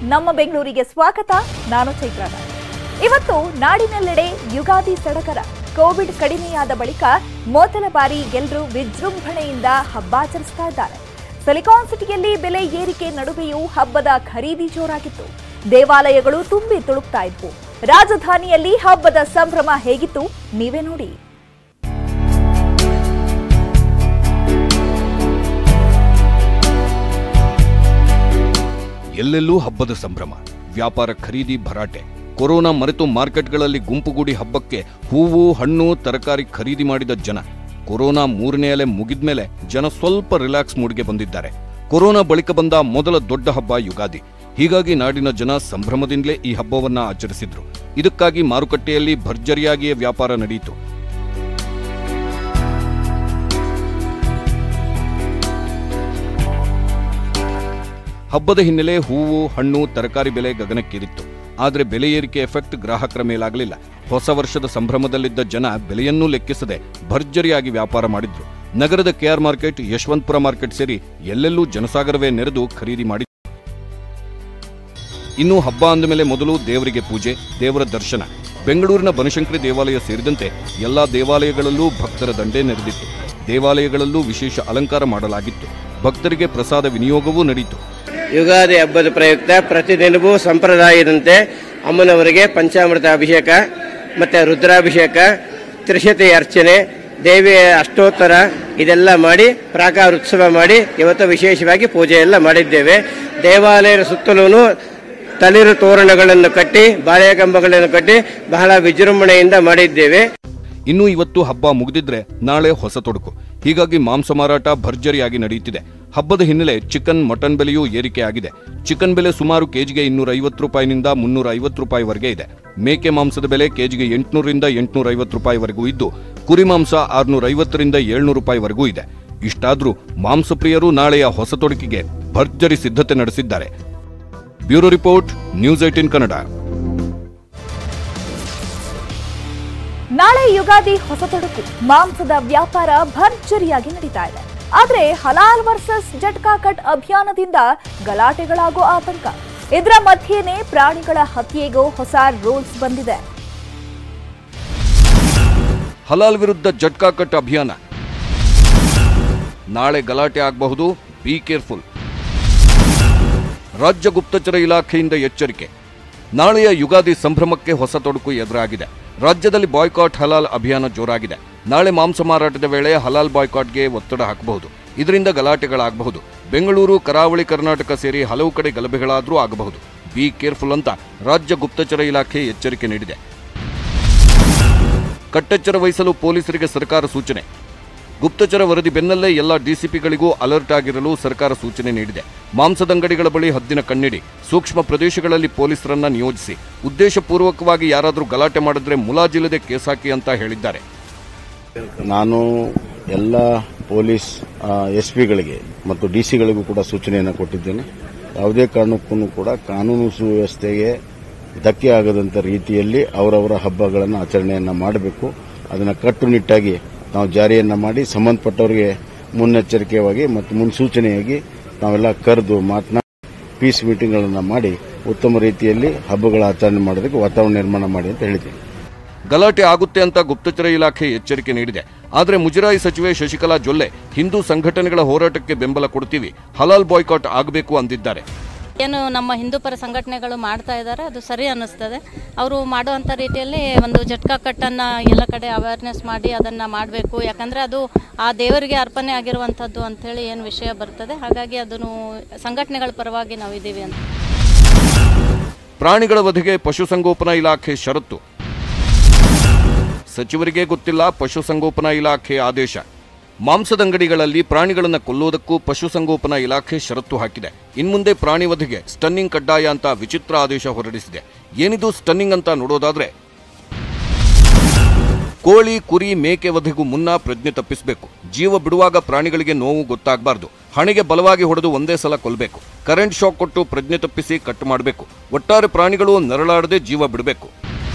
ನಮ್ಮ ಬೆಂಗಳೂರಿಗೆ ಸ್ವಾಗತ ನಾನು ಚೈತ್ರ ನಾಯಕ್. ಇವತ್ತು ನಾಡಿನೆಲ್ಲೆಡೆ ಯುಗಾದಿ ಸಡಗರ ಕೋವಿಡ್ ಕಡಿಮೆಯಾದ ಬಳಿಕ ಮೊದಲ ಬಾರಿ ಎಲ್ಲರೂ ವಿಜೃಂಭಣೆಯಿಂದ ಹಬ್ಬ ಆಚರಿಸ್ತಾ ಇದ್ದಾರೆ ಸಿಲಿಕಾನ್ ಸಿಟಿಯಲ್ಲಿ ಬೆಲೆ ಏರಿಕೆ ನಡುವೆಯೂ ಹಬ್ಬದ ಖರೀದಿ ಜೋರಾಗಿತ್ತು ದೇವಾಲಯಗಳು ತುಂಬಿ ತುಳುಕ್ತಾ ಇದ್ವು ರಾಜಧಾನಿಯಲ್ಲಿ ಹಬ್ಬದ ಸಂಭ್ರಮ ಹೇಗಿತ್ತು ನೀವೇ ನೋಡಿ ಎಲ್ಲೆಲ್ಲೂ ಹಬ್ಬದ ಸಂಭ್ರಮ ವ್ಯಾಪಾರ ಖರೀದಿ ಭರಾಟೆ ಕೊರೋನಾ ಮರೆತು ಮಾರ್ಕೆಟ್ಗಳಲ್ಲಿ ಗುಂಪುಗೂಡಿ ಹಬ್ಬಕ್ಕೆ ಹೂವು ಹಣ್ಣು ತರಕಾರಿ ಖರೀದಿ ಮಾಡಿದ ಜನ ಕೊರೋನಾ ಮೂರನೇ ಅಲೆ ಮುಗಿದ್ಮೇಲೆ ಜನ ಸ್ವಲ್ಪ ರಿಲ್ಯಾಕ್ಸ್ ಮೂಡ್ಗೆ ಬಂದಿದ್ದಾರೆ ಕೊರೋನಾ ಬಳಿಕ ಬಂದ ಮೊದಲ ದೊಡ್ಡ ಹಬ್ಬ ಯುಗಾದಿ ಹೀಗಾಗಿ ನಾಡಿನ ಜನ ಸಂಭ್ರಮದಿಂದಲೇ ಈ ಹಬ್ಬವನ್ನ ಆಚರಿಸಿದ್ರು ಇದಕ್ಕಾಗಿ ಮಾರುಕಟ್ಟೆಯಲ್ಲಿ ಭರ್ಜರಿಯಾಗಿಯೇ ವ್ಯಾಪಾರ ನಡೆಯಿತು ಹಬ್ಬದ ಹಿನ್ನೆಲೆ ಹೂವು ಹಣ್ಣು ತರಕಾರಿ ಬೆಲೆ ಗಗನಕ್ಕೇರಿತ್ತು ಆದರೆ ಬೆಲೆ ಏರಿಕೆ ಎಫೆಕ್ಟ್ ಗ್ರಾಹಕರ ಮೇಲಾಗಲಿಲ್ಲ ಹೊಸ ವರ್ಷದ ಸಂಭ್ರಮದಲ್ಲಿದ್ದ ಜನ ಬೆಲೆಯನ್ನೂ ಲೆಕ್ಕಿಸದೆ ಭರ್ಜರಿಯಾಗಿ ವ್ಯಾಪಾರ ಮಾಡಿದ್ರು ನಗರದ ಕೆಆರ್ ಮಾರ್ಕೆಟ್ ಯಶವಂತಪುರ ಮಾರ್ಕೆಟ್ ಸೇರಿ ಎಲ್ಲೆಲ್ಲೂ ಜನಸಾಗರವೇ ನೆರೆದು ಖರೀದಿ ಮಾಡಿ ಇನ್ನು ಹಬ್ಬ ಅಂದ ಮೇಲೆ ಮೊದಲು ದೇವರಿಗೆ ಪೂಜೆ ದೇವರ ದರ್ಶನ ಬೆಂಗಳೂರಿನ ಬನಶಂಕರಿ ದೇವಾಲಯ ಸೇರಿದಂತೆ ಎಲ್ಲಾ ದೇವಾಲಯಗಳಲ್ಲೂ ಭಕ್ತರ ದಂಡೇ ನೆರೆದಿತ್ತು ದೇವಾಲಯಗಳಲ್ಲೂ ವಿಶೇಷ ಅಲಂಕಾರ ಮಾಡಲಾಗಿತ್ತು ಭಕ್ತರಿಗೆ ಪ್ರಸಾದ ವಿನಿಯೋಗವೂ ನಡೆಯಿತು ಯುಗಾದಿ ಹಬ್ಬದ ಪ್ರಯುಕ್ತ ಪ್ರತಿದಿನವೂ ಸಂಪ್ರದಾಯದಂತೆ ಅಮ್ಮನವರಿಗೆ ಪಂಚಾಮೃತ ಅಭಿಷೇಕ ಮತ್ತೆ ರುದ್ರಾಭಿಷೇಕ ತ್ರಿಶತಿ ಅರ್ಚನೆ ದೇವಿಯ ಅಷ್ಟೋತ್ತರ ಇದೆಲ್ಲ ಮಾಡಿ ಪ್ರಾಕಾರ ಉತ್ಸವ ಮಾಡಿ ಇವತ್ತು ವಿಶೇಷವಾಗಿ ಪೂಜೆ ಎಲ್ಲ ಮಾಡಿದ್ದೇವೆ ದೇವಾಲಯದ ಸುತ್ತಲೂ ತಳಿರು ತೋರಣಗಳನ್ನು ಕಟ್ಟಿ ಬಾಳೆಕಂಬಗಳನ್ನು ಕಟ್ಟಿ ಬಹಳ ವಿಜೃಂಭಣೆಯಿಂದ ಮಾಡಿದ್ದೇವೆ ಇನ್ನು ಇವತ್ತು ಹಬ್ಬ ಮುಗಿದಿದ್ರೆ ನಾಳೆ ಹೊಸ ತೊಡಕು ಹೀಗಾಗಿ ಮಾಂಸ ಮಾರಾಟ ಭರ್ಜರಿಯಾಗಿ ನಡೆಯುತ್ತಿದೆ ಹಬ್ಬದ ಹಿನ್ನೆಲೆ ಚಿಕನ್ ಮಟನ್ ಬೆಲೆಯೂ ಏರಿಕೆಯಾಗಿದೆ ಚಿಕನ್ ಬೆಲೆ ಸುಮಾರು ಕೆಜಿಗೆ ಇನ್ನೂರ ಐವತ್ತು ರೂಪಾಯಿನಿಂದ ಮುನ್ನೂರ ಐವತ್ತು ರೂಪಾಯಿವರೆಗೆ ಇದೆ ಮೇಕೆ ಮಾಂಸದ ಬೆಲೆ ಕೆಜಿಗೆ ಎಂಟುನೂರಿಂದ ಎಂಟುನೂರ ಐವತ್ತು ರೂಪಾಯಿವರೆಗೂ ಇದ್ದು ಕುರಿ ಮಾಂಸ ಆರುನೂರ ಐವತ್ತರಿಂದ ಏಳ್ನೂರು ರೂಪಾಯಿವರೆಗೂ ಇದೆ ಇಷ್ಟಾದ್ರೂ ಮಾಂಸಪ್ರಿಯರು ನಾಳೆಯ ಹೊಸ ತೊಡಕಿಗೆ ಭರ್ಜರಿ ಸಿದ್ಧತೆ ನಡೆಸಿದ್ದಾರೆ bureau report news eighteen Kannada ನಾಳೆ ಯುಗಾದಿ ಹೊಸ ತೊಡಕು ಮಾಂಸದ ವ್ಯಾಪಾರ ಭರ್ಜರಿಯಾಗಿ ನಡೀತಾ ಇದೆ ಆದ್ರೆ ಹಲಾಲ್ ವರ್ಸಸ್ ಜಟ್ಕಾ ಕಟ್ ಅಭಿಯಾನದಿಂದ ಗಲಾಟೆಗಳಾಗೋ ಆತಂಕ ಇದರ ಮಧ್ಯೆನೇ ಪ್ರಾಣಿಗಳ ಹತ್ಯೆಗೂ ಹೊಸ ರೂಲ್ಸ್ ಬಂದಿದೆ ಹಲಾಲ್ ವಿರುದ್ಧ ಜಟ್ಕಾ ಕಟ್ ಅಭಿಯಾನ ನಾಳೆ ಗಲಾಟೆ ಆಗಬಹುದು ಬಿ ಕೇರ್ಫುಲ್ ರಾಜ್ಯ ಗುಪ್ತಚರ ಇಲಾಖೆಯಿಂದ ಎಚ್ಚರಿಕೆ ನಾಳೆಯ ಯುಗಾದಿ ಸಂಭ್ರಮಕ್ಕೆ ಹೊಸ ತೊಡಕು ಎದುರಾಗಿದೆ ರಾಜ್ಯದಲ್ಲಿ ಬಾಯ್ಕಾಟ್ ಹಲಾಲ್ ಅಭಿಯಾನ ಜೋರಾಗಿದೆ ನಾಳೆ ಮಾಂಸ ಮಾರಾಟದ ವೇಳೆ ಹಲಾಲ್ ಬಾಯ್ಕಾಟ್ಗೆ ಒತ್ತಡ ಹಾಕಬಹುದು ಇದರಿಂದ ಗಲಾಟೆಗಳಾಗಬಹುದು ಬೆಂಗಳೂರು ಕರಾವಳಿ ಕರ್ನಾಟಕ ಸೇರಿ ಹಲವು ಕಡೆ ಗಲಭೆಗಳಾದರೂ ಆಗಬಹುದು ಬಿ ಕೇರ್ಫುಲ್ ಅಂತ ರಾಜ್ಯ ಗುಪ್ತಚರ ಇಲಾಖೆ ಎಚ್ಚರಿಕೆ ನೀಡಿದೆ ಕಟ್ಟೆಚ್ಚರ ವಹಿಸಲು ಪೊಲೀಸರಿಗೆ ಸರ್ಕಾರ ಸೂಚನೆ ಗುಪ್ತಚರ ವರದಿ ಬೆನ್ನಲ್ಲೇ ಎಲ್ಲ ಡಿಸಿಪಿಗಳಿಗೂ ಅಲರ್ಟ್ ಆಗಿರಲು ಸರ್ಕಾರ ಸೂಚನೆ ನೀಡಿದೆ ಮಾಂಸದಂಗಡಿಗಳ ಬಳಿ ಹದ್ದಿನ ಕಣ್ಣಿಡಿ ಸೂಕ್ಷ್ಮ ಪ್ರದೇಶಗಳಲ್ಲಿ ಪೊಲೀಸರನ್ನ ನಿಯೋಜಿಸಿ ಉದ್ದೇಶಪೂರ್ವಕವಾಗಿ ಯಾರಾದರೂ ಗಲಾಟೆ ಮಾಡಿದ್ರೆ ಮುಲಾಜಿಲ್ಲದೆ ಕೇಸ್ ಹಾಕಿ ಅಂತ ಹೇಳಿದ್ದಾರೆ ನಾನು ಎಲ್ಲ ಪೊಲೀಸ್ ಎಸ್ ಪಿಗಳಿಗೆ ಮತ್ತು ಡಿ ಸಿಗಳಿಗೂ ಕೂಡ ಸೂಚನೆಯನ್ನು ಕೊಟ್ಟಿದ್ದೇನೆ ಯಾವುದೇ ಕಾರಣಕ್ಕೂ ಕೂಡ ಕಾನೂನು ಸುವ್ಯವಸ್ಥೆಗೆ ಧಕ್ಕೆ ಆಗದಂಥ ರೀತಿಯಲ್ಲಿ ಅವರವರ ಹಬ್ಬಗಳನ್ನು ಆಚರಣೆಯನ್ನು ಮಾಡಬೇಕು ಅದನ್ನು ಕಟ್ಟುನಿಟ್ಟಾಗಿ ನಾವು ಜಾರಿಯನ್ನು ಮಾಡಿ ಸಂಬಂಧಪಟ್ಟವರಿಗೆ ಮುನ್ನೆಚ್ಚರಿಕೆಯಾಗಿ ಮತ್ತು ಮುನ್ಸೂಚನೆಯಾಗಿ ನಾವೆಲ್ಲ ಕರೆದು ಮಾತನಾಡಿ ಪೀಸ್ ಮೀಟಿಂಗ್ಗಳನ್ನು ಮಾಡಿ ಉತ್ತಮ ರೀತಿಯಲ್ಲಿ ಹಬ್ಬಗಳ ಆಚರಣೆ ಮಾಡೋದಕ್ಕೆ ವಾತಾವರಣ ನಿರ್ಮಾಣ ಮಾಡಿ ಅಂತ ಹೇಳಿದ್ದೀನಿ ಗಲಾಟೆ ಆಗುತ್ತೆ ಅಂತ ಗುಪ್ತಚರ ಇಲಾಖೆ ಎಚ್ಚರಿಕೆ ನೀಡಿದೆ ಆದರೆ ಮುಜರಾಯಿ ಸಚಿವೆ ಶಶಿಕಲಾ ಜೊಲ್ಲೆ ಹಿಂದೂ ಸಂಘಟನೆಗಳ ಹೋರಾಟಕ್ಕೆ ಬೆಂಬಲ ಕೊಡ್ತೀವಿ ಹಲಾಲ್ ಬಾಯ್ಕಾಟ್ ಆಗಬೇಕು ಅಂದಿದ್ದಾರೆ ಏನು ನಮ್ಮ ಹಿಂದೂ ಪರ ಸಂಘಟನೆಗಳು ಮಾಡ್ತಾ ಇದ್ದಾರೆ ಅದು ಸರಿ ಅನ್ನಿಸ್ತದೆ ಅವರು ಮಾಡುವಂಥ ರೀತಿಯಲ್ಲಿ ಒಂದು ಜಟ್ಕಾ ಕಟ್ಟನ್ನು ಎಲ್ಲ ಕಡೆ ಅವೇರ್ನೆಸ್ ಮಾಡಿ ಅದನ್ನು ಮಾಡಬೇಕು ಯಾಕಂದರೆ ಅದು ಆ ದೇವರಿಗೆ ಅರ್ಪಣೆ ಆಗಿರುವಂಥದ್ದು ಅಂಥೇಳಿ ಏನು ವಿಷಯ ಬರ್ತದೆ ಹಾಗಾಗಿ ಅದನ್ನು ಸಂಘಟನೆಗಳ ಪರವಾಗಿ ನಾವು ಇದ್ದೀವಿ ಅಂತ ಪ್ರಾಣಿಗಳ ವಧೆಗೆ ಪಶುಸಂಗೋಪನಾ ಇಲಾಖೆ ಷರತ್ತು ಸಚಿವರಿಗೆ ಗೊತ್ತಿಲ್ಲ ಪಶುಸಂಗೋಪನಾ ಇಲಾಖೆ ಆದೇಶ ಮಾಂಸದಂಗಡಿಗಳಲ್ಲಿ ಪ್ರಾಣಿಗಳನ್ನು ಕೊಲ್ಲುವುದಕ್ಕೂ ಪಶುಸಂಗೋಪನಾ ಇಲಾಖೆ ಷರತ್ತು ಹಾಕಿದೆ ಇನ್ಮುಂದೆ ಪ್ರಾಣಿ ವಧೆಗೆ ಸ್ಟನ್ನಿಂಗ್ ಕಡ್ಡಾಯ ಅಂತ ವಿಚಿತ್ರ ಆದೇಶ ಹೊರಡಿಸಿದೆ ಏನಿದು ಸ್ಟನ್ನಿಂಗ್ ಅಂತ ನೋಡೋದಾದ್ರೆ ಕೋಳಿ ಕುರಿ ಮೇಕೆ ವಧೆಗೂ ಮುನ್ನ ಪ್ರಜ್ಞೆ ತಪ್ಪಿಸಬೇಕು ಜೀವ ಬಿಡುವಾಗ ಪ್ರಾಣಿಗಳಿಗೆ ನೋವು ಗೊತ್ತಾಗಬಾರ್ದು ಹಣೆಗೆ ಬಲವಾಗಿ ಹೊಡೆದು ಒಂದೇ ಸಲ ಕೊಲ್ಲಬೇಕು ಕರೆಂಟ್ ಶಾಕ್ ಕೊಟ್ಟು ಪ್ರಜ್ಞೆ ತಪ್ಪಿಸಿ ಕಟ್ ಮಾಡಬೇಕು ಒಟ್ಟಾರೆ ಪ್ರಾಣಿಗಳು ನರಳಾಡದೆ ಜೀವ ಬಿಡಬೇಕು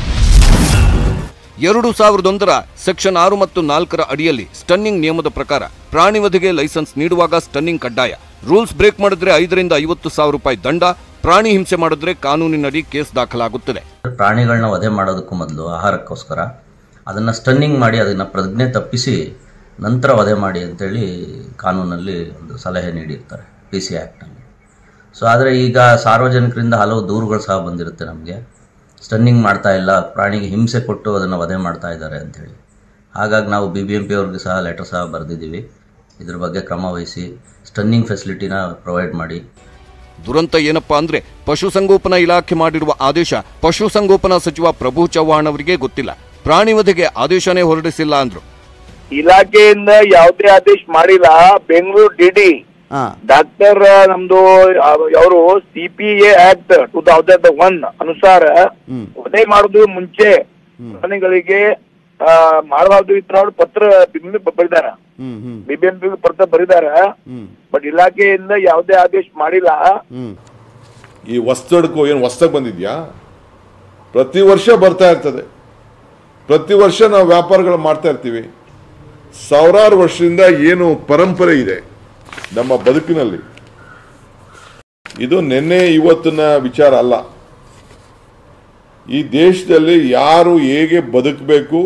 ಎರಡು ಸಾವಿರದ ಒಂದರ ಸೆಕ್ಷನ್ ಆರು ಮತ್ತು ನಾಲ್ಕರ ಅಡಿಯಲ್ಲಿ ಸ್ಟನ್ನಿಂಗ್ ನಿಯಮದ ಪ್ರಕಾರ ಪ್ರಾಣಿ ವಧೆಗೆ ಲೈಸೆನ್ಸ್ ನೀಡುವಾಗ ಸ್ಟನ್ನಿಂಗ್ ಕಡ್ಡಾಯ ರೂಲ್ಸ್ ಬ್ರೇಕ್ ಮಾಡಿದ್ರೆ ಐದರಿಂದ ಐವತ್ತು ಸಾವಿರ ರೂಪಾಯಿ ದಂಡ ಪ್ರಾಣಿ ಹಿಂಸೆ ಮಾಡಿದ್ರೆ ಕಾನೂನಿನಡಿ ಕೇಸ್ ದಾಖಲಾಗುತ್ತದೆ ಪ್ರಾಣಿಗಳನ್ನ ವಧೆ ಮಾಡೋದಕ್ಕೂ ಮೊದಲು ಆಹಾರಕ್ಕೋಸ್ಕರ ಅದನ್ನು ಸ್ಟನ್ನಿಂಗ್ ಮಾಡಿ ಅದನ್ನು ಪ್ರಜ್ಞೆ ತಪ್ಪಿಸಿ ನಂತರ ವಧೆ ಮಾಡಿ ಅಂತೇಳಿ ಕಾನೂನಲ್ಲಿ ಒಂದು ಸಲಹೆ ನೀಡಿರ್ತಾರೆ ಪಿ ಸಿ ಆ್ಯಕ್ಟ್ನಲ್ಲಿ ಸೊ ಆದರೆ ಈಗ ಸಾರ್ವಜನಿಕರಿಂದ ಹಲವು ದೂರುಗಳು ಸಹ ಬಂದಿರುತ್ತೆ ನಮಗೆ ಸ್ಟನ್ನಿಂಗ್ ಮಾಡ್ತಾ ಇಲ್ಲ ಪ್ರಾಣಿಗೆ ಹಿಂಸೆ ಕೊಟ್ಟು ಅದನ್ನು ವಧೆ ಮಾಡ್ತಾ ಇದ್ದಾರೆ ಅಂಥೇಳಿ ಹಾಗಾಗಿ ನಾವು ಬಿ ಬಿ ಎಂ ಪಿ ಅವ್ರಿಗೆ ಸಹ ಲೆಟರ್ ಸಹ ಬರೆದಿದ್ದೀವಿ ಇದ್ರ ಬಗ್ಗೆ ಕ್ರಮ ವಹಿಸಿ ಸ್ಟನ್ನಿಂಗ್ ಫೆಸಿಲಿಟಿನ ಪ್ರೊವೈಡ್ ಮಾಡಿ ದುರಂತ ಏನಪ್ಪಾ ಅಂದ್ರೆ ಪಶುಸಂಗೋಪನಾ ಇಲಾಖೆ ಮಾಡಿರುವ ಆದೇಶ ಪಶುಸಂಗೋಪನಾ ಸಚಿವ ಪ್ರಭು ಚವ್ಹಾಣ್ ಅವರಿಗೆ ಗೊತ್ತಿಲ್ಲ ಪ್ರಾಣಿ ವಧೆಗೆ ಆದೇಶನೇ ಹೊರಡಿಸಿಲ್ಲ ಅಂದ್ರು ಇಲಾಖೆಯಿಂದ ಯಾವುದೇ ಆದೇಶ ಮಾಡಿಲ್ಲ ಬೆಂಗಳೂರು ಡಿಡಿ ಡಾಕ್ಟರ್ ನಮ್ದು ಅವರು C P A act two thousand one ಅನುಸಾರ ವಧೆ ಮಾಡುದು ಮುಂಚೆ ಪ್ರಾಣಿಗಳಿಗೆ ಆ, ಮಾಡಬಾರ್ದು ಇತ್ತು ನೋಡಿ ಪತ್ರ ಬರೆದಾರ ಬಿಬಿಎಂಪಿ ಪತ್ರ ಬರೆದಾರ ಬಟ್ ಇಲಾಖೆಯಿಂದ ಯಾವುದೇ ಆದೇಶ ಮಾಡಿಲ್ಲ ಈ ಹೊಸ್ತಡ್ಕು ಏನು ಹೊಸ್ದಾಗಿ ಬಂದಿದ್ಯಾ ಪ್ರತಿ ವರ್ಷ ಬರ್ತಾ ಇರ್ತದೆ ಪ್ರತಿ ವರ್ಷ ನಾವು ವ್ಯಾಪಾರಗಳು ಮಾಡ್ತಾ ಇರ್ತೀವಿ ಸಾವಿರಾರು ವರ್ಷದಿಂದ ಏನು ಪರಂಪರೆ ಇದೆ ನಮ್ಮ ಬದುಕಿನಲ್ಲಿ ಇದು ನಿನ್ನೆ ಇವತ್ತಿನ ವಿಚಾರ ಅಲ್ಲ ಈ ದೇಶದಲ್ಲಿ ಯಾರು ಹೇಗೆ ಬದುಕಬೇಕು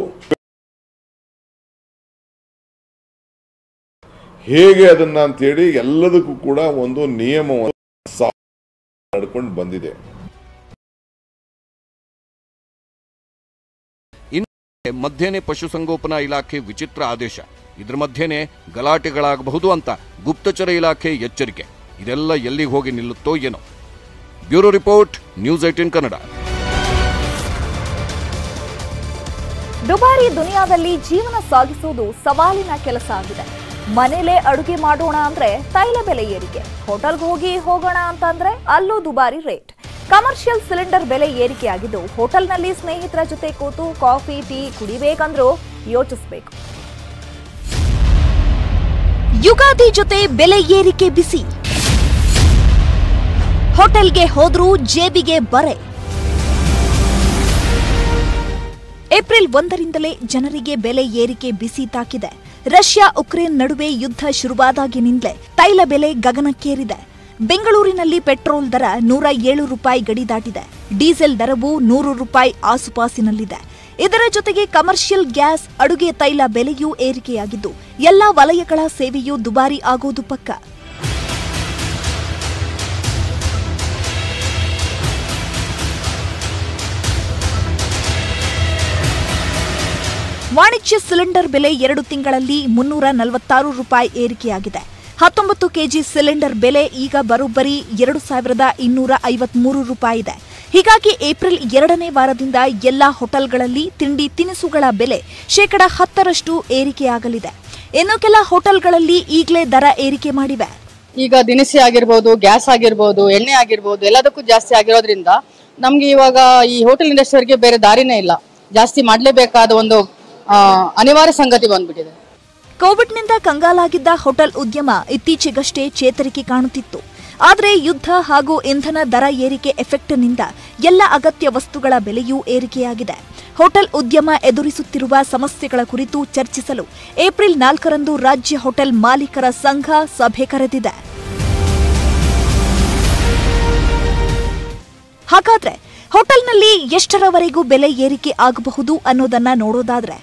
ಹೇಗೆ ಅದನ್ನ ಅಂತೇಳಿ ಎಲ್ಲದಕ್ಕೂ ಕೂಡ ಒಂದು ನಿಯಮವನ್ನು ಸಾ- ನಡ್ಕೊಂಡು ಬಂದಿದೆ ಮಧ್ಯೆನೆ ಪಶುಸಂಗೋಪನಾ ಇಲಾಖೆ ವಿಚಿತ್ರ ಆದೇಶ ಇದ್ರ ಮಧ್ಯೆನೆ ಗಲಾಟೆಗಳಾಗಬಹುದು ಅಂತ ಗುಪ್ತಚರ ಇಲಾಖೆ ಎಚ್ಚರಿಕೆ ಇದೆಲ್ಲ ಎಲ್ಲಿಗೆ ಹೋಗಿ ನಿಲ್ಲುತ್ತೋ ಏನೋ bureau report news eighteen Kannada ದುಬಾರಿ ದುನಿಯಾದಲ್ಲಿ ಜೀವನ ಸಾಗಿಸುವುದು ಸವಾಲಿನ ಕೆಲಸ ಆಗಿದೆ ಮನೇಲೆ ಅಡುಗೆ ಮಾಡೋಣ ಅಂದ್ರೆ ತೈಲ ಬೆಲೆ ಏರಿಕೆ ಹೋಟೆಲ್ಗೆ ಹೋಗಿ ಹೋಗೋಣ ಅಂತಂದ್ರೆ ಅಲ್ಲೂ ದುಬಾರಿ ರೇಟ್ ಕಮರ್ಷಿಯಲ್ ಸಿಲಿಂಡರ್ ಬೆಲೆ ಏರಿಕೆಯಾಗಿದ್ದು ಹೋಟೆಲ್ನಲ್ಲಿ ಸ್ನೇಹಿತರ ಜೊತೆ ಕೂತು ಕಾಫಿ ಟೀ ಕುಡಿಬೇಕಂದ್ರೂ ಯೋಚಿಸಬೇಕು ಯುಗಾದಿ ಜೊತೆ ಬೆಲೆ ಏರಿಕೆ ಬಿಸಿ ಹೋಟೆಲ್ಗೆ ಹೋದ್ರೂ ಜೇಬಿಗೆ ಬರೆ ಏಪ್ರಿಲ್ ಒಂದರಿಂದಲೇ ಜನರಿಗೆ ಬೆಲೆ ಏರಿಕೆ ಬಿಸಿ ತಾಕಿದೆ ರಷ್ಯಾ ಉಕ್ರೇನ್ ನಡುವೆ ಯುದ್ಧ ಶುರುವಾದಾಗಿನಿಂದಲೇ ತೈಲ ಬೆಲೆ ಗಗನಕ್ಕೇರಿದೆ ಬೆಂಗಳೂರಿನಲ್ಲಿ ಪೆಟ್ರೋಲ್ ದರ ನೂರ ಏಳು ರೂಪಾಯಿ ಗಡಿ ದಾಟಿದೆ ಡೀಸೆಲ್ ದರವು ನೂರು ರೂಪಾಯಿ ಆಸುಪಾಸಿನಲ್ಲಿದೆ ಇದರ ಜೊತೆಗೆ ಕಮರ್ಷಿಯಲ್ ಗ್ಯಾಸ್ ಅಡುಗೆ ತೈಲ ಬೆಲೆಯೂ ಏರಿಕೆಯಾಗಿದ್ದು ಎಲ್ಲಾ ವಲಯಗಳ ಸೇವೆಯೂ ದುಬಾರಿ ಆಗೋದು ಪಕ್ಕ ವಾಣಿಜ್ಯ ಸಿಲಿಂಡರ್ ಬೆಲೆ ಎರಡು ತಿಂಗಳಲ್ಲಿ ಮುನ್ನೂರ ನಲವತ್ತಾರು ರೂಪಾಯಿ ಏರಿಕೆಯಾಗಿದೆ ಹತ್ತೊಂಬತ್ತು ಕೆಜಿ ಸಿಲಿಂಡರ್ ಬೆಲೆ ಈಗ ಬರೋಬ್ಬರಿ ಎರಡು ಸಾವಿರದ ಇನ್ನೂರ ಐವತ್ಮೂರು ರೂಪಾಯಿ ಇದೆ ಹೀಗಾಗಿ ಏಪ್ರಿಲ್ ಎರಡನೇ ವಾರದಿಂದ ಎಲ್ಲಾ ಹೋಟೆಲ್ಗಳಲ್ಲಿ ತಿಂಡಿ ತಿನಿಸುಗಳ ಬೆಲೆ ಶೇಕಡ ಹತ್ತರಷ್ಟು ಏರಿಕೆಯಾಗಲಿದೆ ಇನ್ನು ಕೆಲ ಹೋಟೆಲ್ಗಳಲ್ಲಿ ಈಗಲೇ ದರ ಏರಿಕೆ ಮಾಡಿವೆ ಈಗ ದಿನಸಿ ಆಗಿರ್ಬೋದು ಗ್ಯಾಸ್ ಆಗಿರ್ಬೋದು ಎಣ್ಣೆ ಆಗಿರ್ಬೋದು ಎಲ್ಲದಕ್ಕೂ ಜಾಸ್ತಿ ಆಗಿರೋದ್ರಿಂದ ನಮ್ಗೆ ಇವಾಗ ಈ ಹೋಟೆಲ್ ಇಂಡಸ್ಟ್ರಿಗೆ ಬೇರೆ ದಾರಿನೇ ಇಲ್ಲ ಜಾಸ್ತಿ ಮಾಡಲೇಬೇಕಾದ ಒಂದು ಆ, ಅನಿವಾರ್ಯ ಸಂಗತಿ ಬಂದ್ಬಿಟ್ಟಿದೆ ಕೋವಿಡ್ನಿಂದ ಕಂಗಾಲಾಗಿದ್ದ ಹೋಟೆಲ್ ಉದ್ಯಮ ಇತ್ತೀಚೆಗಷ್ಟೇ ಚೇತರಿಕೆ ಕಾಣುತ್ತಿತ್ತು ಆದರೆ ಯುದ್ಧ ಹಾಗೂ ಇಂಧನ ದರ ಏರಿಕೆ ಎಫೆಕ್ಟ್ನಿಂದ ಎಲ್ಲ ಅಗತ್ಯ ವಸ್ತುಗಳ ಬೆಲೆಯೂ ಏರಿಕೆಯಾಗಿದೆ ಹೋಟೆಲ್ ಉದ್ಯಮ ಎದುರಿಸುತ್ತಿರುವ ಸಮಸ್ಯೆಗಳ ಕುರಿತು ಚರ್ಚಿಸಲು ಏಪ್ರಿಲ್ ನಾಲ್ಕರಂದು ರಾಜ್ಯ ಹೋಟೆಲ್ ಮಾಲೀಕರ ಸಂಘ ಸಭೆ ಕರೆದಿದೆ ಹಾಗಾದ್ರೆ ಹೋಟೆಲ್ನಲ್ಲಿ ಎಷ್ಟರವರೆಗೂ ಬೆಲೆ ಏರಿಕೆ ಆಗಬಹುದು ಅನ್ನೋದನ್ನ ನೋಡೋದಾದ್ರೆ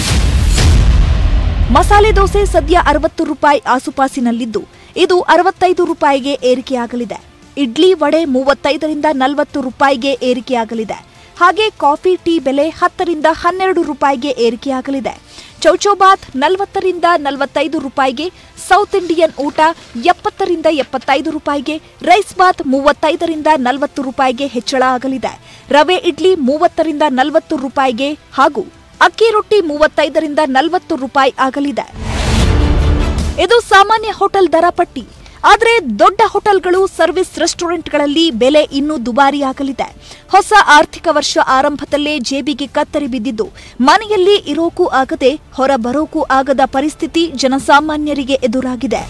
ಮಸಾಲೆ ದೋಸೆ ಸದ್ಯ ಅರವತ್ತು ರೂಪಾಯಿ ಆಸುಪಾಸಿನಲ್ಲಿದ್ದು ಇದು ಅರವತ್ತೈದು ರೂಪಾಯಿಗೆ ಏರಿಕೆಯಾಗಲಿದೆ ಇಡ್ಲಿ ವಡೆ ಮೂವತ್ತೈದರಿಂದ ನಲವತ್ತು ರೂಪಾಯಿಗೆ ಏರಿಕೆಯಾಗಲಿದೆ ಹಾಗೆ ಕಾಫಿ ಟೀ ಬೆಲೆ ಹತ್ತರಿಂದ ಹನ್ನೆರಡು ರೂಪಾಯಿಗೆ ಏರಿಕೆಯಾಗಲಿದೆ ಚೌಚೌಬಾತ್ ನಲವತ್ತರಿಂದ ನಲವತ್ತೈದು ರೂಪಾಯಿಗೆ ಸೌತ್ ಇಂಡಿಯನ್ ಊಟ ಎಪ್ಪತ್ತರಿಂದ ಎಪ್ಪತ್ತೈದು ರೂಪಾಯಿಗೆ ರೈಸ್ ಬಾತ್ ಮೂವತ್ತೈದರಿಂದ ನಲವತ್ತು ರೂಪಾಯಿಗೆ ಹೆಚ್ಚಳ ಆಗಲಿದೆ ರವೆ ಇಡ್ಲಿ ಮೂವತ್ತರಿಂದ ನಲವತ್ತು ರೂಪಾಯಿಗೆ ಹಾಗೂ ಅಕ್ಕಿ ರೊಟ್ಟಿ ಮೂವತ್ತೈದರಿಂದ ನಲವತ್ತು ರೂಪಾಯಿ ಆಗಲಿದೆ ಇದು ಸಾಮಾನ್ಯ ಹೋಟೆಲ್ ದರ ಪಟ್ಟಿ ಆದರೆ ದೊಡ್ಡ ಹೋಟೆಲ್ಗಳು ಸರ್ವಿಸ್ ರೆಸ್ಟೋರೆಂಟ್ಗಳಲ್ಲಿ ಬೆಲೆ ಇನ್ನೂ ದುಬಾರಿಯಾಗಲಿದೆ ಹೊಸ ಆರ್ಥಿಕ ವರ್ಷ ಆರಂಭದಲ್ಲೇ ಜೇಬಿಗೆ ಕತ್ತರಿ ಬಿದ್ದಿದ್ದು ಮನೆಯಲ್ಲಿ ಇರೋಕೂ ಆಗದೆ ಹೊರ ಬರೋಕೂ ಆಗದ ಪರಿಸ್ಥಿತಿ ಜನಸಾಮಾನ್ಯರಿಗೆ ಎದುರಾಗಿದೆ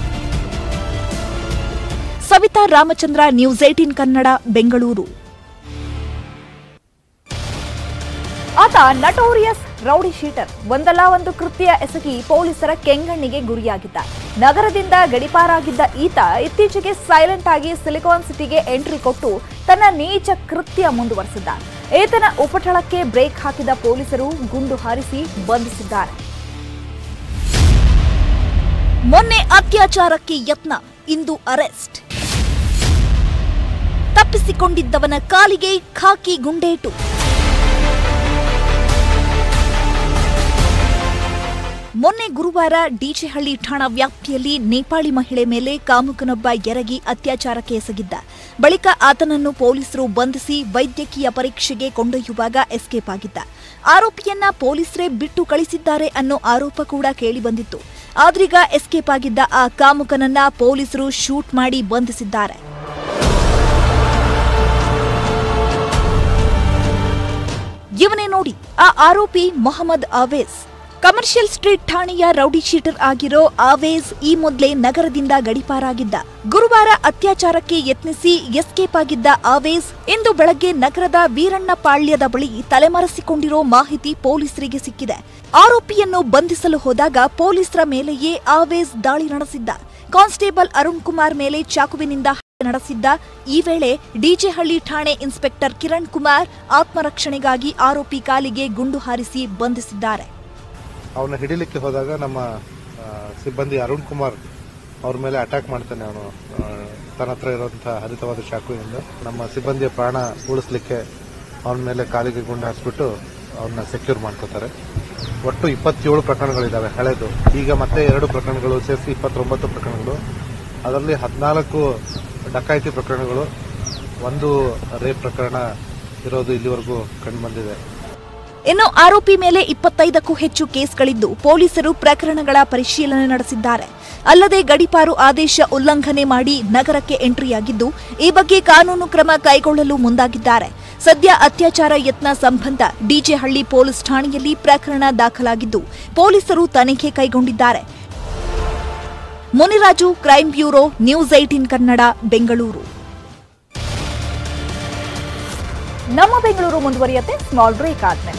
ಸವಿತಾ ರಾಮಚಂದ್ರ ನ್ಯೂಸ್ ಏಟೀನ್ ಕನ್ನಡ ಬೆಂಗಳೂರು ಆತ ನಟೋರಿಯಸ್ ರೌಡಿ ಶೀಟರ್ ಒಂದಲ್ಲ ಒಂದು ಕೃತ್ಯ ಎಸಗಿ ಪೊಲೀಸರ ಕೆಂಗಣ್ಣಿಗೆ ಗುರಿಯಾಗಿದ್ದ ನಗರದಿಂದ ಗಡಿಪಾರಾಗಿದ್ದ ಈತ ಇತ್ತೀಚೆಗೆ ಸೈಲೆಂಟ್ ಆಗಿ ಸಿಲಿಕಾನ್ ಸಿಟಿಗೆ ಎಂಟ್ರಿ ಕೊಟ್ಟು ತನ್ನ ನೀಚ ಕೃತ್ಯ ಮುಂದುವರೆಸಿದ್ದ ಈತನ ಉಪಟಳಕ್ಕೆ ಬ್ರೇಕ್ ಹಾಕಿದ ಪೊಲೀಸರು ಗುಂಡು ಹಾರಿಸಿ ಬಂಧಿಸಿದ್ದಾರೆ ಮೊನ್ನೆ ಅತ್ಯಾಚಾರಕ್ಕೆ ಯತ್ನ ಇಂದು ಅರೆಸ್ಟ್ ತಪ್ಪಿಸಿಕೊಂಡಿದ್ದವನ ಕಾಲಿಗೆ ಖಾಕಿ ಗುಂಡೇಟು ಮೊನ್ನೆ ಗುರುವಾರ ಡಿಜೆಹಳ್ಳಿ ಠಾಣಾ ವ್ಯಾಪ್ತಿಯಲ್ಲಿ ನೇಪಾಳಿ ಮಹಿಳೆ ಮೇಲೆ ಕಾಮುಕನೊಬ್ಬ ಎರಗಿ ಅತ್ಯಾಚಾರಕ್ಕೆ ಎಸಗಿದ್ದ ಬಳಿಕ ಆತನನ್ನು ಪೊಲೀಸರು ಬಂಧಿಸಿ ವೈದ್ಯಕೀಯ ಪರೀಕ್ಷೆಗೆ ಕೊಂಡೊಯ್ಯುವಾಗ ಎಸ್ಕೇಪ್ ಆಗಿದ್ದ ಆರೋಪಿಯನ್ನ ಪೊಲೀಸರೇ ಬಿಟ್ಟು ಕಳಿಸಿದ್ದಾರೆ ಅನ್ನೋ ಆರೋಪ ಕೂಡ ಕೇಳಿಬಂದಿತ್ತು ಆದ್ರೀಗ ಎಸ್ಕೇಪ್ ಆಗಿದ್ದ ಆ ಕಾಮುಕನನ್ನ ಪೊಲೀಸರು ಶೂಟ್ ಮಾಡಿ ಬಂಧಿಸಿದ್ದಾರೆ ಇವನೇ ನೋಡಿ ಆ ಆರೋಪಿ ಮೊಹಮ್ಮದ್ ಆವೇಸ್ ಕಮರ್ಷಿಯಲ್ ಸ್ಟ್ರೀಟ್ ಠಾಣೆಯ ರೌಡಿ ಶೀಟರ್ ಆಗಿರೋ ಆವೇಸ್ ಈ ಮೊದಲೇ ನಗರದಿಂದ ಗಡಿಪಾರಾಗಿದ್ದ ಗುರುವಾರ ಅತ್ಯಾಚಾರಕ್ಕೆ ಯತ್ನಿಸಿ ಎಸ್ಕೇಪ್ ಆಗಿದ್ದ ಆವೇಸ್ ಇಂದು ಬೆಳಗ್ಗೆ ನಗರದ ವೀರಣ್ಣಪಾಳ್ಯದ ಬಳಿ ತಲೆಮರೆಸಿಕೊಂಡಿರೋ ಮಾಹಿತಿ ಪೊಲೀಸರಿಗೆ ಸಿಕ್ಕಿದೆ ಆರೋಪಿಯನ್ನು ಬಂಧಿಸಲು ಹೋದಾಗ ಪೊಲೀಸರ ಮೇಲೆಯೇ ಆವೇಸ್ ದಾಳಿ ನಡೆಸಿದ್ದ ಕಾನ್ಸ್ಟೇಬಲ್ ಅರುಣ್ ಕುಮಾರ್ ಮೇಲೆ ಚಾಕುವಿನಿಂದ ಹಲ್ಲೆ ನಡೆಸಿದ್ದ ಈ ವೇಳೆ ಡಿಜೆಹಳ್ಳಿ ಠಾಣೆ ಇನ್ಸ್ಪೆಕ್ಟರ್ ಕಿರಣ್ ಕುಮಾರ್ ಆತ್ಮರಕ್ಷಣೆಗಾಗಿ ಆರೋಪಿ ಕಾಲಿಗೆ ಗುಂಡು ಹಾರಿಸಿ ಬಂಧಿಸಿದ್ದಾರೆ ಅವನ್ನ ಹಿಡಿಲಿಕ್ಕೆ ಹೋದಾಗ ನಮ್ಮ ಆ, ಸಿಬ್ಬಂದಿ ಅರುಣ್ ಕುಮಾರ್ ಅವ್ರ ಮೇಲೆ ಅಟ್ಯಾಕ್ ಮಾಡ್ತಾನೆ ಅವನು ತನ್ನ ಹತ್ರ ಇರುವಂತಹ ಹರಿತವಾದ ಚಾಕುವಿನಿಂದ ನಮ್ಮ ಸಿಬ್ಬಂದಿಯ ಪ್ರಾಣ ಉಳಿಸ್ಲಿಕ್ಕೆ ಅವನ ಮೇಲೆ ಕಾಲಿಗೆ ಗುಂಡು ಹಾರಿಸ್ಬಿಟ್ಟು ಅವನ್ನ ಸೆಕ್ಯೂರ್ ಮಾಡ್ಕೋತಾರೆ ಒಟ್ಟು ಇಪ್ಪತ್ತೇಳು ಪ್ರಕರಣಗಳಿದ್ದಾವೆ ಹಳೆದು ಈಗ ಮತ್ತೆ ಎರಡು ಪ್ರಕರಣಗಳು ಸೇರಿಸಿ ಇಪ್ಪತ್ತೊಂಬತ್ತು ಪ್ರಕರಣಗಳು ಅದರಲ್ಲಿ ಹದಿನಾಲ್ಕು ಡಕಾಯಿತಿ ಪ್ರಕರಣಗಳು ಒಂದು ರೇಪ್ ಪ್ರಕರಣ ಇರೋದು ಇಲ್ಲಿವರೆಗೂ ಕಂಡುಬಂದಿದೆ ಇನ್ನು ಆರೋಪಿ ಮೇಲೆ ಇಪ್ಪತ್ತೈದಕ್ಕೂ ಹೆಚ್ಚು ಕೇಸ್ಗಳಿದ್ದು ಪೊಲೀಸರು ಪ್ರಕರಣಗಳ ಪರಿಶೀಲನೆ ನಡೆಸಿದ್ದಾರೆ ಅಲ್ಲದೆ ಗಡಿಪಾರು ಆದೇಶ ಉಲ್ಲಂಘನೆ ಮಾಡಿ ನಗರಕ್ಕೆ ಎಂಟ್ರಿಯಾಗಿದ್ದು ಈ ಬಗ್ಗೆ ಕಾನೂನು ಕ್ರಮ ಕೈಗೊಳ್ಳಲು ಮುಂದಾಗಿದ್ದಾರೆ ಸದ್ಯ ಅತ್ಯಾಚಾರ ಯತ್ನ ಸಂಬಂಧ ಡಿಜೆಹಳ್ಳಿ ಪೊಲೀಸ್ ಠಾಣೆಯಲ್ಲಿ ಪ್ರಕರಣ ದಾಖಲಾಗಿದ್ದು ಪೊಲೀಸರು ತನಿಖೆ ಕೈಗೊಂಡಿದ್ದಾರೆ Muniraju crime bureau news eighteen Kannada Bengaluru ನಮ್ಮ ಬೆಂಗಳೂರು ಮುಂದುವರಿಯುತ್ತೆ ಸ್ಮಾಲ್ ಬ್ರೇಕ್ ಆದ್ಮೇಲೆ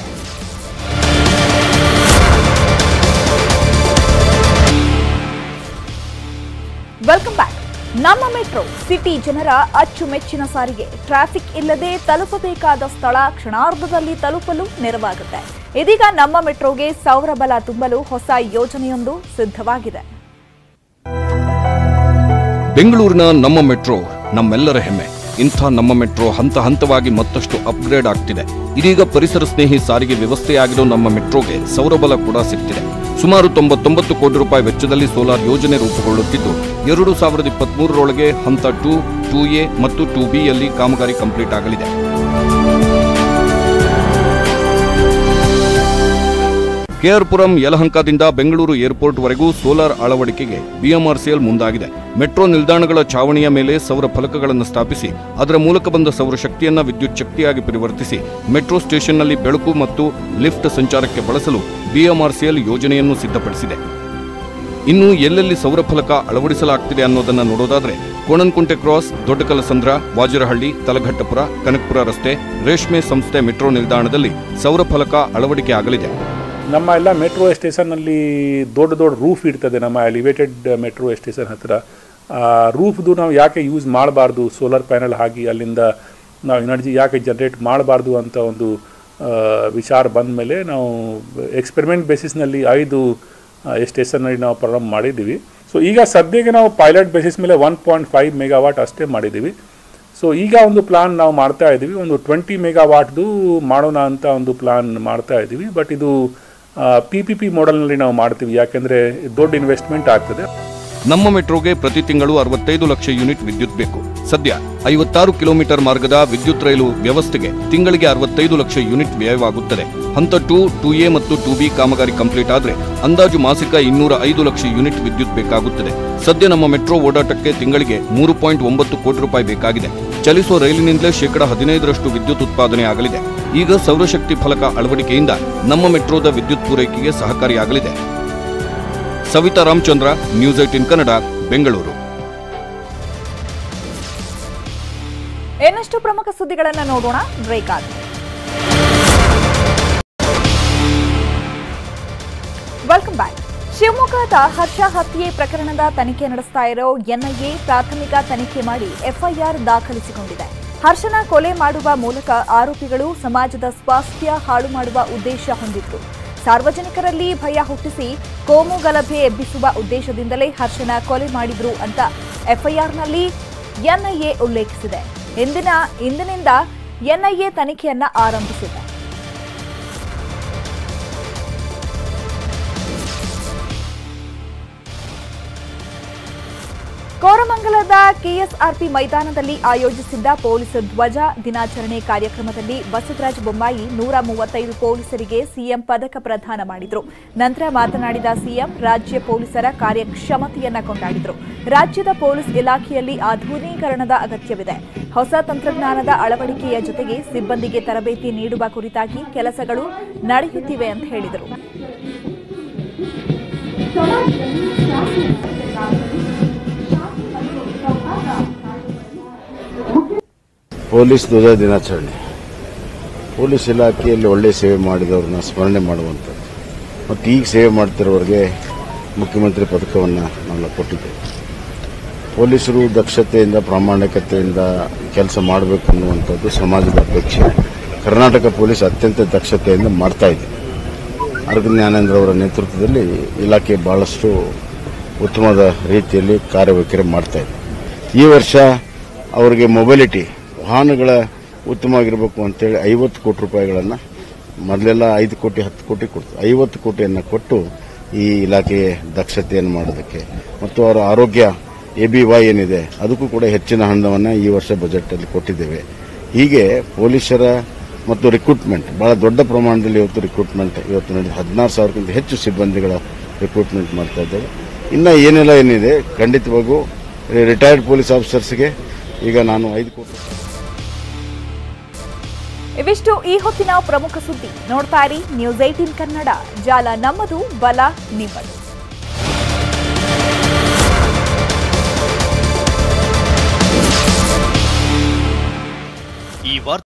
ವೆಲ್ಕಮ್ ಬ್ಯಾಕ್ ನಮ್ಮ ಮೆಟ್ರೋ ಸಿಟಿ ಜನರ ಅಚ್ಚುಮೆಚ್ಚಿನ ಸಾರಿಗೆ ಟ್ರಾಫಿಕ್ ಇಲ್ಲದೆ ತಲುಪಬೇಕಾದ ಸ್ಥಳ ಕ್ಷಣಾರ್ಧದಲ್ಲಿ ತಲುಪಲು ನೆರವಾಗುತ್ತೆ ಇದೀಗ ನಮ್ಮ ಮೆಟ್ರೋಗೆ ಸೌರ ಬಲ ತುಂಬಲು ಹೊಸ ಯೋಜನೆಯೊಂದು ಸಿದ್ಧವಾಗಿದೆ ಬೆಂಗಳೂರಿನ ನಮ್ಮ ಮೆಟ್ರೋ ನಮ್ಮೆಲ್ಲರ ಹೆಮ್ಮೆ ಇಂಥ ನಮ್ಮ ಮೆಟ್ರೋ ಹಂತ ಹಂತವಾಗಿ ಮತ್ತಷ್ಟು ಅಪ್ಗ್ರೇಡ್ ಆಗ್ತಿದೆ ಇದೀಗ ಪರಿಸರ ಸ್ನೇಹಿ ಸಾರಿಗೆ ವ್ಯವಸ್ಥೆಯಾಗಿರೋ ನಮ್ಮ ಮೆಟ್ರೋಗೆ ಸೌರಬಲ ಕೂಡ ಸಿಗ್ತಿದೆ ಸುಮಾರು ತೊಂಬತ್ತೊಂಬತ್ತು ಕೋಟಿ ರೂಪಾಯಿ ವೆಚ್ಚದಲ್ಲಿ ಸೋಲಾರ್ ಯೋಜನೆ ರೂಪುಗೊಳ್ಳುತ್ತಿದ್ದು ಎರಡು ಸಾವಿರದ ಇಪ್ಪತ್ಮೂರರೊಳಗೆ ಹಂತ ಟೂ ಟೂ ಎ ಮತ್ತು ಟೂ ಬಿ ಯಲ್ಲಿ ಕಾಮಗಾರಿ ಕಂಪ್ಲೀಟ್ ಆಗಲಿದೆ ಕೆಆರ್ಪುರಂ ಯಲಹಂಕದಿಂದ ಬೆಂಗಳೂರು ಏರ್ಪೋರ್ಟ್ವರೆಗೂ ಸೋಲಾರ್ ಅಳವಡಿಕೆಗೆ ಬಿಎಂಆರ್ಸಿಎಲ್ ಮುಂದಾಗಿದೆ ಮೆಟ್ರೋ ನಿಲ್ದಾಣಗಳ ಛಾವಣಿಯ ಮೇಲೆ ಸೌರ ಫಲಕಗಳನ್ನು ಸ್ಥಾಪಿಸಿ ಅದರ ಮೂಲಕ ಬಂದ ಸೌರಶಕ್ತಿಯನ್ನ ವಿದ್ಯುತ್ ಶಕ್ತಿಯಾಗಿ ಪರಿವರ್ತಿಸಿ ಮೆಟ್ರೋ ಸ್ಟೇಷನ್ನಲ್ಲಿ ಬೆಳಕು ಮತ್ತು ಲಿಫ್ಟ್ ಸಂಚಾರಕ್ಕೆ ಬಳಸಲು ಬಿಎಂಆರ್ಸಿಎಲ್ ಯೋಜನೆಯನ್ನು ಸಿದ್ಧಪಡಿಸಿದೆ ಇನ್ನು ಎಲ್ಲೆಲ್ಲಿ ಸೌರ ಫಲಕ ಅಳವಡಿಸಲಾಗ್ತಿದೆ ಅನ್ನೋದನ್ನ ನೋಡೋದಾದ್ರೆ ಕೋಣನ್ಕುಂಟೆ ಕ್ರಾಸ್ ದೊಡ್ಡಕಲಸಂದ್ರ ವಾಜರಹಳ್ಳಿ ತಲಘಟ್ಟಪುರ ಕನಕಪುರ ರಸ್ತೆ ರೇಷ್ಮೆ ಸಂಸ್ಥೆ ಮೆಟ್ರೋ ನಿಲ್ದಾಣದಲ್ಲಿ ಸೌರ ಫಲಕ ಅಳವಡಿಕೆ ಆಗಲಿದೆ ನಮ್ಮ ಎಲ್ಲ ಮೆಟ್ರೋ ಸ್ಟೇಷನ್ನಲ್ಲಿ ದೊಡ್ಡ ದೊಡ್ಡ ರೂಫ್ ಇರ್ತದೆ ನಮ್ಮ ಎಲಿವೇಟೆಡ್ ಮೆಟ್ರೋ ಸ್ಟೇಷನ್ ಹತ್ತಿರ ರೂಫ್ದು ನಾವು ಯಾಕೆ ಯೂಸ್ ಮಾಡಬಾರ್ದು ಸೋಲಾರ್ ಪ್ಯಾನಲ್ ಹಾಕಿ ಅಲ್ಲಿಂದ ನಾವು ಎನರ್ಜಿ ಯಾಕೆ ಜನ್ರೇಟ್ ಮಾಡಬಾರ್ದು ಅಂತ ಒಂದು ಆ, ವಿಚಾರ ಬಂದ ಮೇಲೆ ನಾವು ಎಕ್ಸ್ಪೆರಿಮೆಂಟ್ ಬೇಸಿಸ್ನಲ್ಲಿ ಐದು ಸ್ಟೇಷನ್ನಲ್ಲಿ ನಾವು ಪ್ರಾರಂಭ ಮಾಡಿದ್ದೀವಿ ಸೊ ಈಗ ಸದ್ಯಕ್ಕೆ ನಾವು ಪೈಲಟ್ ಬೇಸಿಸ್ ಮೇಲೆ ಒನ್ ಪಾಯಿಂಟ್ ಫೈವ್ ಮೆಗಾವಾಟ್ ಅಷ್ಟೇ ಮಾಡಿದ್ದೀವಿ ಸೊ ಈಗ ಒಂದು ಪ್ಲಾನ್ ನಾವು ಮಾಡ್ತಾ ಇದ್ದೀವಿ ಒಂದು ಟ್ವೆಂಟಿ ಮೆಗಾವಾಟ್ದು ಮಾಡೋಣ ಅಂತ ಒಂದು ಪ್ಲಾನ್ ಮಾಡ್ತಾ ಇದ್ದೀವಿ ಬಟ್ ಇದು ಪಿ ಪಿ ಪಿ ಮಾಡೆಲ್ನಲ್ಲಿ ನಾವು ಮಾಡ್ತೀವಿ ಯಾಕೆಂದರೆ ದೊಡ್ಡ ಇನ್ವೆಸ್ಟ್ಮೆಂಟ್ ಆಗ್ತದೆ ನಮ್ಮ ಮೆಟ್ರೋಗೆ ಪ್ರತಿ ತಿಂಗಳು ಅರವತ್ತೈದು ಲಕ್ಷ ಯೂನಿಟ್ ವಿದ್ಯುತ್ ಬೇಕು ಸದ್ಯ ಐವತ್ತಾರು ಕಿಲೋಮೀಟರ್ ಮಾರ್ಗದ ವಿದ್ಯುತ್ ರೈಲು ವ್ಯವಸ್ಥೆಗೆ ತಿಂಗಳಿಗೆ ಅರವತ್ತೈದು ಲಕ್ಷ ಯೂನಿಟ್ ವ್ಯಯವಾಗುತ್ತದೆ ಹಂತ ಟೂ ಟೂ ಎ ಮತ್ತು ಟೂ ಬಿ ಕಾಮಗಾರಿ ಕಂಪ್ಲೀಟ್ ಆದ್ರೆ ಅಂದಾಜು ಮಾಸಿಕ ಇನ್ನೂರ ಐದು ಲಕ್ಷ ಯೂನಿಟ್ ವಿದ್ಯುತ್ ಬೇಕಾಗುತ್ತದೆ ಸದ್ಯ ನಮ್ಮ ಮೆಟ್ರೋ ಓಡಾಟಕ್ಕೆ ತಿಂಗಳಿಗೆ ಮೂರು ಪಾಯಿಂಟ್ ಒಂಬತ್ತು ಕೋಟಿ ರೂಪಾಯಿ ಬೇಕಾಗಿದೆ ಚಲಿಸುವ ರೈಲಿನಿಂದಲೇ ಶೇಕಡ ಹದಿನೈದರಷ್ಟು ವಿದ್ಯುತ್ ಉತ್ಪಾದನೆ ಆಗಲಿದೆ ಈಗ ಸೌರಶಕ್ತಿ ಫಲಕ ಅಳವಡಿಕೆಯಿಂದ ನಮ್ಮ ಮೆಟ್ರೋದ ವಿದ್ಯುತ್ ಪೂರೈಕೆಗೆ ಸಹಕಾರಿಯಾಗಲಿದೆ ಸವಿತಾ ರಾಮಚಂದ್ರ ನ್ಯೂಸ್ ಏಟಿನ್ ಕನ್ನಡ ಬೆಂಗಳೂರು ಇನ್ನಷ್ಟು ಪ್ರಮುಖ ಸುದ್ದಿಗಳನ್ನು ನೋಡೋಣ ಬ್ರೇಕ್ ಆದ್ಮೇಲೆ ವೆಲ್ಕಮ್ ಬ್ಯಾಕ್ ಶಿವಮೊಗ್ಗದ ಹರ್ಷ ಹತ್ಯೆ ಪ್ರಕರಣದ ತನಿಖೆ ನಡೆಸ್ತಾ ಇರೋ ಎನ್ಐಎ ಪ್ರಾಥಮಿಕ ತನಿಖೆ ಮಾಡಿ ಎಫ್ಐಆರ್ ದಾಖಲಿಸಿಕೊಂಡಿದೆ ಹರ್ಷನ ಕೊಲೆ ಮಾಡುವ ಮೂಲಕ ಆರೋಪಿಗಳು ಸಮಾಜದ ಸ್ವಾಸ್ಥ್ಯ ಹಾಳು ಮಾಡುವ ಉದ್ದೇಶ ಹೊಂದಿದ್ರು ಸಾರ್ವಜನಿಕರಲ್ಲಿ ಭಯ ಹುಟ್ಟಿಸಿ ಕೋಮು ಗಲಭೆ ಎಬ್ಬಿಸುವ ಉದ್ದೇಶದಿಂದಲೇ ಹರ್ಷನ ಕೊಲೆ ಮಾಡಿದ್ರು ಅಂತ ಎಫ್ಐಆರ್ನಲ್ಲಿ ಎನ್ಐಎ ಉಲ್ಲೇಖಿಸಿದೆ ಇಂದಿನ ಇಂದಿನಿಂದ ಎನ್ಐಎ ತನಿಖೆಯನ್ನ ಆರಂಭಿಸಿದೆ ಕೋರಮಂಗಲದ ಕೆಎಸ್ಆರ್ಪಿ ಮೈದಾನದಲ್ಲಿ ಆಯೋಜಿಸಿದ್ದ ಪೊಲೀಸ್ ಧ್ವಜ ದಿನಾಚರಣೆ ಕಾರ್ಯಕ್ರಮದಲ್ಲಿ ಬಸವರಾಜ ಬೊಮ್ಮಾಯಿ ನೂರ ಮೂವತ್ತೈದು ಪೊಲೀಸರಿಗೆ ಸಿಎಂ ಪದಕ ಪ್ರದಾನ ಮಾಡಿದರು ನಂತರ ಮಾತನಾಡಿದ ಸಿಎಂ ರಾಜ್ಯ ಪೊಲೀಸರ ಕಾರ್ಯಕ್ಷಮತೆಯನ್ನ ಕೊಂಡಾಡಿದರು ರಾಜ್ಯದ ಪೊಲೀಸ್ ಇಲಾಖೆಯಲ್ಲಿ ಆಧುನೀಕರಣದ ಅಗತ್ಯವಿದೆ ಹೊಸ ತಂತ್ರಜ್ಞಾನದ ಅಳವಡಿಕೆಯ ಜೊತೆಗೆ ಸಿಬ್ಬಂದಿಗೆ ತರಬೇತಿ ನೀಡುವ ಕುರಿತಾಗಿ ಕೆಲಸಗಳು ನಡೆಯುತ್ತಿವೆ ಅಂತ ಹೇಳಿದರು ಪೊಲೀಸ್ ಧ್ವಜ ದಿನಾಚರಣೆ ಪೊಲೀಸ್ ಇಲಾಖೆಯಲ್ಲಿ ಒಳ್ಳೆಯ ಸೇವೆ ಮಾಡಿದವ್ರನ್ನ ಸ್ಮರಣೆ ಮಾಡುವಂಥದ್ದು ಮತ್ತು ಈಗ ಸೇವೆ ಮಾಡ್ತಿರೋರಿಗೆ ಮುಖ್ಯಮಂತ್ರಿ ಪದಕವನ್ನು ನಾವು ಕೊಟ್ಟಿದ್ದೇವೆ ಪೊಲೀಸರು ದಕ್ಷತೆಯಿಂದ ಪ್ರಾಮಾಣಿಕತೆಯಿಂದ ಕೆಲಸ ಮಾಡಬೇಕು ಅನ್ನುವಂಥದ್ದು ಸಮಾಜದ ಅಪೇಕ್ಷೆ ಕರ್ನಾಟಕ ಪೊಲೀಸ್ ಅತ್ಯಂತ ದಕ್ಷತೆಯಿಂದ ಮಾಡ್ತಾ ಇದೆ ಅರ್ಗ ಜ್ಞಾನೇಂದ್ರ ಅವರ ನೇತೃತ್ವದಲ್ಲಿ ಇಲಾಖೆ ಬಹಳಷ್ಟು ಉತ್ತಮವಾದ ರೀತಿಯಲ್ಲಿ ಕಾರ್ಯವೈಖರಿ ಮಾಡ್ತಾ ಇದೆ ಈ ವರ್ಷ ಅವರಿಗೆ ಮೊಬಿಲಿಟಿ ವಾಹನಗಳ ಉತ್ತಮವಾಗಿರಬೇಕು ಅಂತೇಳಿ ಐವತ್ತು ಕೋಟಿ ರೂಪಾಯಿಗಳನ್ನು ಮೊದಲೆಲ್ಲ ಐದು ಕೋಟಿ ಹತ್ತು ಕೋಟಿ ಕೊಡ್ತು ಐವತ್ತು ಕೋಟಿಯನ್ನು ಕೊಟ್ಟು ಈ ಇಲಾಖೆಗೆ ದಕ್ಷತೆಯನ್ನು ಮಾಡೋದಕ್ಕೆ ಮತ್ತು ಅವರ ಆರೋಗ್ಯ ಎ ಬಿ ವೈ ಏನಿದೆ ಅದಕ್ಕೂ ಕೂಡ ಹೆಚ್ಚಿನ ಹಣವನ್ನು ಈ ವರ್ಷ ಬಜೆಟಲ್ಲಿ ಕೊಟ್ಟಿದ್ದೇವೆ ಹೀಗೆ ಪೊಲೀಸರ ಮತ್ತು ರಿಕ್ರೂಟ್ಮೆಂಟ್ ಬಹಳ ದೊಡ್ಡ ಪ್ರಮಾಣದಲ್ಲಿ ಇವತ್ತು ರಿಕ್ರೂಟ್ಮೆಂಟ್ ಇವತ್ತು ನಡೆದ ಹದಿನಾರು ಸಾವಿರಕ್ಕಿಂತ ಹೆಚ್ಚು ಸಿಬ್ಬಂದಿಗಳ ರಿಕ್ರೂಟ್ಮೆಂಟ್ ಮಾಡ್ತಾ ಇದ್ದೇವೆ ಇನ್ನು ಏನೆಲ್ಲ ಏನಿದೆ ಖಂಡಿತವಾಗೂ ರಿಟೈರ್ಡ್ ಪೊಲೀಸ್ ಆಫೀಸರ್ಸ್ಗೆ ಈಗ ನಾನು ಐದು ಕೋಟಿ ಇವಿಷ್ಟು ಈ ಹೊತ್ತಿನ ಪ್ರಮುಖ ಸುದ್ದಿ ನೋಡ್ತಾ ಇರಿ ನ್ಯೂಸ್ ಏಟೀನ್ ಕನ್ನಡ ಜಾಲ ನಮ್ಮದು ಬಲ ನಿಮ್ಮದು ಈ ವಾರ್ತೆ